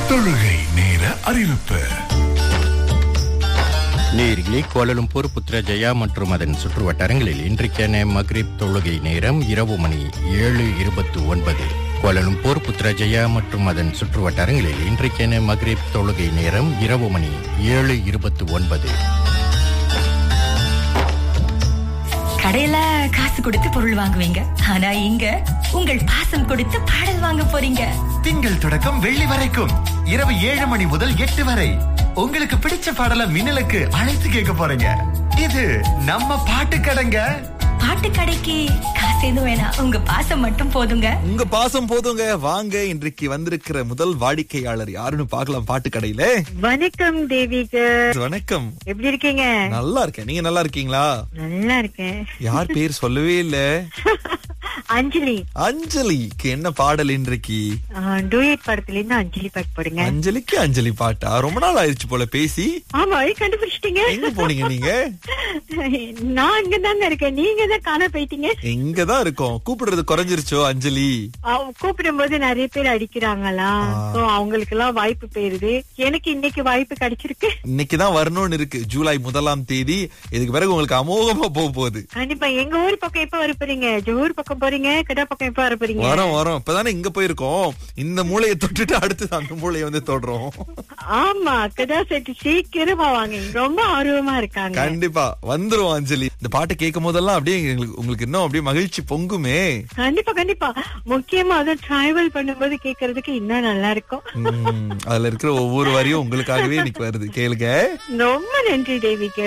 தொழுகை நேர அறிவிப்பு நேரிலே கோலலும்பூர் புத்ரஜயா மற்றும் அதன் சுற்று வட்டாரங்களில் இன்றைக்கான மக்ரிப் தொழுகை நேரம் இரவு மணி ஏழு இருபத்து ஒன்பது கோலலும்பூர் புத்ரஜயா மற்றும் அதன் சுற்று வட்டாரங்களில் இன்றைக்கான மக்ரிப் தொழுகை நேரம் இரவு மணி ஏழு இருபத்து ஒன்பது கடையில காசு கொடுத்து பொருள் வாங்குவீங்க ஆனா இங்க உங்கள் பாசம் கொடுத்து பாடல் வாங்க போறீங்க திங்கள் தொடக்கம் வெள்ளி வரைக்கும் இரவு ஏழு மணி முதல் எட்டு வரை உங்களுக்கு பிடிச்ச பாடல மின்னலுக்கு அழைத்து கேட்க போறீங்க இது நம்ம பாட்டு கடைங்க பாட்டு கடைக்கு காசு எதுவும் வேணாம் உங்க பாசம் மட்டும் போதுங்க உங்க பாசம் போதுங்க வாங்க இன்றைக்கு வந்திருக்கிற முதல் வாடிக்கையாளர் யாருன்னு பார்க்கலாம் பாட்டு கடையில வணக்கம் தேவிக்கு வணக்கம் எப்படி இருக்கீங்க நல்லா இருக்கேன் நீங்க நல்லா இருக்கீங்களா நல்லா இருக்கேன் யார் பேர் சொல்லவே இல்ல அஞ்சலி அஞ்சலிக்கு என்ன பாடல் இன்றைக்கு டூயட் படத்துல இருந்து அஞ்சலி பாட்டு போடுங்க அஞ்சலிக்கு அஞ்சலி பாட்டா ரொம்ப நாள் ஆயிடுச்சு போல பேசி ஆமா கண்டுபிடிச்சிட்டீங்க எங்க போனீங்க நீங்க நான் இங்க தாங்க இருக்கேன் நீங்க தான் காண போயிட்டீங்க இங்கதான் இருக்கோம் கூப்பிடுறது குறைஞ்சிருச்சோ அஞ்சலி கூப்பிடும் போது நிறைய பேர் அடிக்கிறாங்களா சோ அவங்களுக்கு எல்லாம் வாய்ப்பு போயிருது எனக்கு இன்னைக்கு வாய்ப்பு கிடைச்சிருக்கு இன்னைக்குதான் வரணும்னு இருக்கு ஜூலை முதலாம் தேதி இதுக்கு பிறகு உங்களுக்கு அமோகமா போக போகுது கண்டிப்பா எங்க ஊர் பக்கம் எப்ப வர போறீங்க ஜோர் பக்கம் போறீங்க கிடா பக்கம் எப்ப வர போறீங்க வரோம் வரோம் இப்பதானே இங்க போயிருக்கோம் இந்த மூளையை தொட்டுட்டு அடுத்து அந்த மூளையை வந்து தொடுறோம் ஆமா கிடா செட்டு சீக்கிரமா வாங்க ரொம்ப ஆர்வமா இருக்காங்க கண்டிப்பா வந்துரும் அஞ்சலி இந்த பாட்டு கேட்கும் போதெல்லாம் அப்படியே எங்களுக்கு உங்களுக்கு இன்னும் அப்படியே மகிழ்ச்சி பொங்குமே கண்டிப்பா கண்டிப்பா முக்கியமா அதை டிராவல் பண்ணும்போது கேக்குறதுக்கு இன்னும் நல்லா இருக்கும் உம், அதுல இருக்கிற ஒவ்வொரு வரியும் உங்களுக்காகவே இன்னைக்கு வருது கேளுங்க ரொம்ப நன்றி தேவிக்கு